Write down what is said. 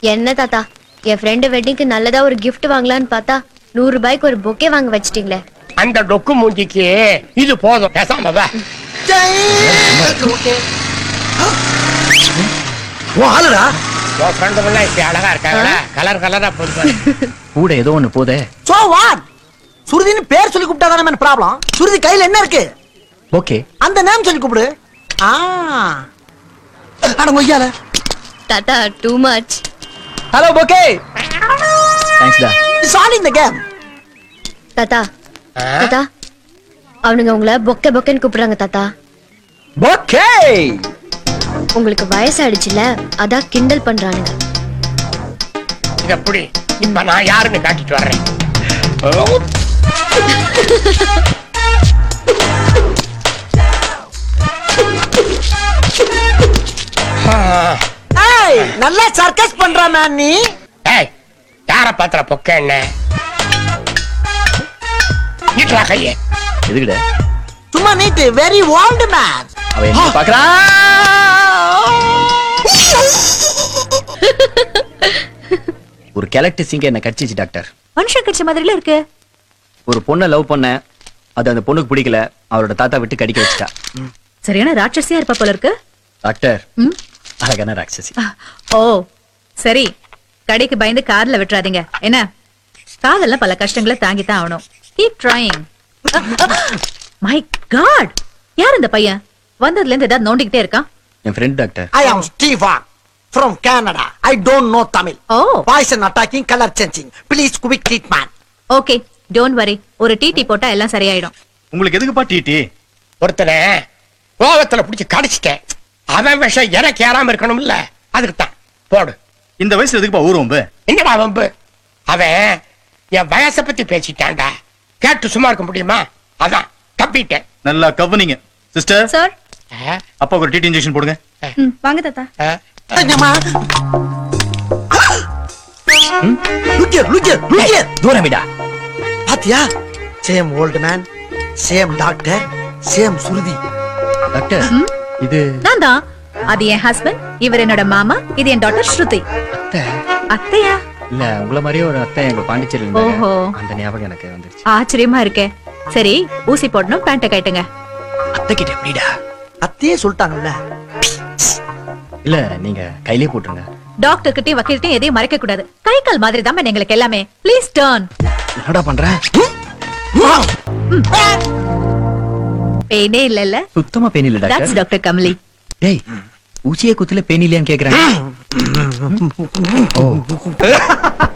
என்ன தாத்தா என் ஃப்ரெண்டு வெட்டிங்க்கு நல்லதா ஒரு gift வாங்கலாம்னு பார்த்தா நூறு ரூபாய்க்கு ஒரு பொக்கே வாங்க வச்சிட்டீங்களே அந்த டொக்கு மூஞ்சிக்கு இது போதும் பேசாம வா ஓ ஆளுடா உன் ஃப்ரெண்டுங்கெல்லாம் இப்படி அழகா இருக்காங்களா கலர் கலரா போதும் கூட ஏதோ ஒண்ணு போதே சோ வாட் சுருதின்னு பேர் சொல்லி கூப்பிட்டா தானே ப்ராப்ளம் சுருதி கையில என்ன இருக்கு ஓகே அந்த நேம் சொல்லி கூப்பிடு ஆ அட மொய்யால தாத்தா too much hello okay thanks டா it's all in the game தாத்தா தாத்தா அவனுங்க உங்களை பொக்கே பொக்கேன்னு கூப்பிடுறாங்க தாத்தா ஓகே உங்களுக்கு வயசாயிடுச்சுல அதான் கிண்டல் பண்றானுங்க இது எப்படி இப்ப நான் யாருன்னு காட்டிட்டு வர்றேன் ஆ. ஏய் நல்லா சர்க்கஸ் பண்ற மேன் நீ ஏய் யார பாத்திர பொக்க என்ன நீட்டுறா கையே எதுக்குடா சும்மா நீட்டு வெரி ஓல்டு மேன் அவ என்ன பாக்குறா ஒரு கெலக்ட் சிங்க என்ன கடிச்சிச்சு டாக்டர் மனுஷன் கட்சி மாதிரில இருக்கு ஒரு பொண்ணை லவ் பண்ண அது அந்த பொண்ணுக்கு பிடிக்கல அவரோட தாத்தா விட்டு கடிக்க வச்சிட்டா சரியான ராட்சசியா இருப்ப போல இருக்கு டாக்டர் ம்? அழகான ராட்சசி ஓ சரி கடைக்கு பயந்து கார்ல விட்டுறாதீங்க என்ன காதெல்லாம் பல கஷ்டங்களை தாங்கித்தான் ஆகணும் கீப் ட்ரைங் மை காட் யார் இந்த பையன் வந்ததுல இருந்து ஏதாவது நோண்டிக்கிட்டே இருக்கான் என் friend doctor I am Steva from Canada I don't know Tamil oh poison attacking colour changing please quick treatment okay don't worry ஒரு டிடி போட்டா எல்லாம் சரியாயிடும் உங்களுக்கு எதுக்குப்பா டிடி ஒருத்தனை கோவத்துல பிடிச்சு கடிச்சிட்டேன் அவன் விஷம் எனக்கு ஏறாம இருக்கணும்ல அதுக்கு தான் போடு இந்த வயசுல எதுக்குப்பா ஊருவம்பு என்னடா வம்பு அவன் என் வயசை பத்தி பேசிட்டான்டா கேட்டு சும்மா இருக்க முடியுமா அதான் தப்பிட்டேன் நல்லா கவனிங்க சிஸ்டர் சார் ஆ, அப்பாவுக்கு ஒரு டிடி இன்ஜெக்ஷன் போடுங்க வாங்க தாத்தா ஆ. Look here look here look here தூரமிடா பாத்தியா same old man same doctor same sruthi doctor இது நான் தான் அது என் ஹஸ்பண்ட் இவர் என்னோட மாமா இது என் டாட்டர் ஸ்ருதி அத்தை அத்தையா இல்ல உங்கள மாதிரியே ஒரு அத்தை எங்க பாண்டிச்சேரியில ஓஹோ. இருந்தாங்க அந்த ஞாபகம் எனக்கு வந்துருச்சு ஆச்சரியமா இருக்கே சரி ஊசி போடணும் பேண்ட கட்டுங்க அத்தை கிட்ட எப்படிடா அத்தையே சொல்லிட்டாங்கல்ல இல்ல நீங்க கையிலே போட்டுருங்க டாக்டர் கிட்டயும் வக்கீல்கிட்டயும் எதையும் மறைக்க கூடாது கை கால் மாதிரி தான் எங்களுக்கு எல்லாமே ப்ளீஸ் டர்ன் என்னடா பண்ற பெயினே இல்லல்ல சுத்தமா பெயின் இல்ல தட்ஸ் டாக்டர் டாக்டர் கமலி டேய் ஊசியே குத்துல பெயின் இல்லையான்னு கேக்குறேன் ஓ